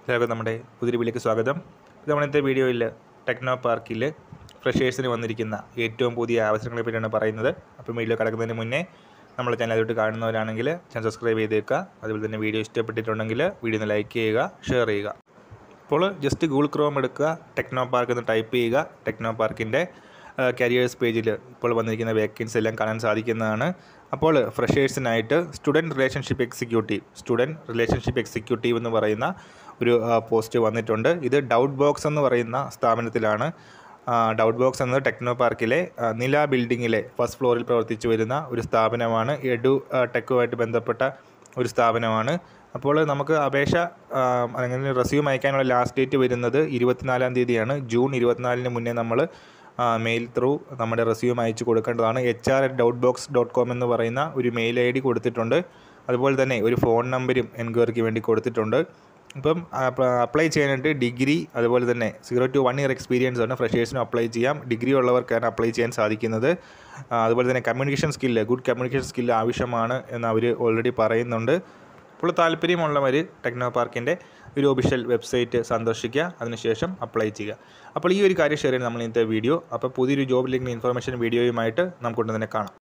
എല്ലാവർക്കും നമ്മുടെ പുതിയ വീഡിയോക്ക് സ്വാഗതം ഇത് നമ്മൾ ഇന്നത്തെ വീഡിയോയിൽ ടെക്നോ പാർക്കിൽ ഫ്രഷേഴ്സിന് വന്നിരിക്കുന്ന ഏറ്റവും പുതിയ അവസരങ്ങളെ പറ്റിയാണ് പറയുന്നത് അപ്പോൾ വീഡിയോ കിടക്കുന്നതിന് മുന്നേ നമ്മുടെ ചാനൽ അതിലോട്ട് കാണുന്നവരാണെങ്കിൽ ചാനൽ സബ്സ്ക്രൈബ് ചെയ്തേക്കുക അതുപോലെ തന്നെ വീഡിയോ ഇഷ്ടപ്പെട്ടിട്ടുണ്ടെങ്കിൽ വീഡിയോ ഒന്ന് ലൈക്ക് ചെയ്യുക ഷെയർ ചെയ്യുക അപ്പോൾ ജസ്റ്റ് ഗൂഗിൾ ക്രോം എടുക്കുക ടെക്നോ പാർക്ക് എന്ന് ടൈപ്പ് ചെയ്യുക ടെക്നോ പാർക്കിൻ്റെ കരിയേഴ്സ് പേജിൽ ഇപ്പോൾ വന്നിരിക്കുന്ന വേക്കൻസി എല്ലാം കാണാൻ സാധിക്കുന്നതാണ് അപ്പോൾ ഫ്രഷേഴ്സിനായിട്ട് student relationship executive student relationship executive എന്ന് പറയുന്ന ഒരു പോസ്റ്റ് വന്നിട്ടുണ്ട് ഇത് ഡൗട്ട് ബോക്സ് എന്ന് പറയുന്ന സ്ഥാപനത്തിലാണ് ഡൗട്ട് ബോക്സ് എന്നത് ടെക്നോ പാർക്കിലെ ആ, നില ബിൽഡിങ്ങിലെ ഫസ്റ്റ് ഫ്ലോറിൽ പ്രവർത്തിച്ചു വരുന്ന ഒരു സ്ഥാപനമാണ് എഡു ആ, ടെക്കുമായിട്ട് ബന്ധപ്പെട്ട ഒരു സ്ഥാപനമാണ് അപ്പോൾ നമുക്ക് അപേക്ഷ ആ, അല്ലെങ്കിൽ റെസ്യൂം അയക്കാനുള്ള ലാസ്റ്റ് ഡേറ്റ് വരുന്നത് ഇരുപത്തിനാലാം തീയതിയാണ് ജൂൺ ഇരുപത്തിനാലിന് മുന്നേ നമ്മൾ മെയിൽ ത്രൂ നമ്മുടെ റെസ്യൂം അയച്ചു കൊടുക്കേണ്ടതാണ് H R at doubt box dot com എന്ന് പറയുന്ന ഒരു മെയിൽ ഐ ഡി കൊടുത്തിട്ടുണ്ട് അതുപോലെ തന്നെ ഒരു ഫോൺ നമ്പരും എൻക്വയറിക്ക് വേണ്ടി കൊടുത്തിട്ടുണ്ട് ഇപ്പം അപ്ലൈ ചെയ്യാനായിട്ട് ഡിഗ്രി അതുപോലെ തന്നെ zero to one year experience ആണ് ഫ്രഷേഴ്സിനും അപ്ലൈ ചെയ്യാം ഡിഗ്രി ഉള്ളവർക്കാണ് അപ്ലൈ ചെയ്യാൻ സാധിക്കുന്നത് ആ, അതുപോലെ തന്നെ communication skill good communication skill ആവശ്യമാണ് എന്ന് അവർ ഓൾറെഡി പറയുന്നുണ്ട് അപ്പോൾ താല്പര്യമുള്ളവർ ടെക്നോ പാർക്കിൻ്റെ ഒരു ഒഫീഷ്യൽ വെബ്സൈറ്റ് സന്ദർശിക്കുക അതിനുശേഷം അപ്ലൈ ചെയ്യുക അപ്പോൾ ഈ ഒരു കാര്യം ഷെയർ ചെയ്യുന്നത് നമ്മൾ ഇന്നത്തെ വീഡിയോ അപ്പോൾ പുതിയൊരു ജോബ് ലിങ്കിന് ഇൻഫർമേഷൻ വീഡിയോയുമായിട്ട് നമുക്ക് ഉടൻ തന്നെ കാണാം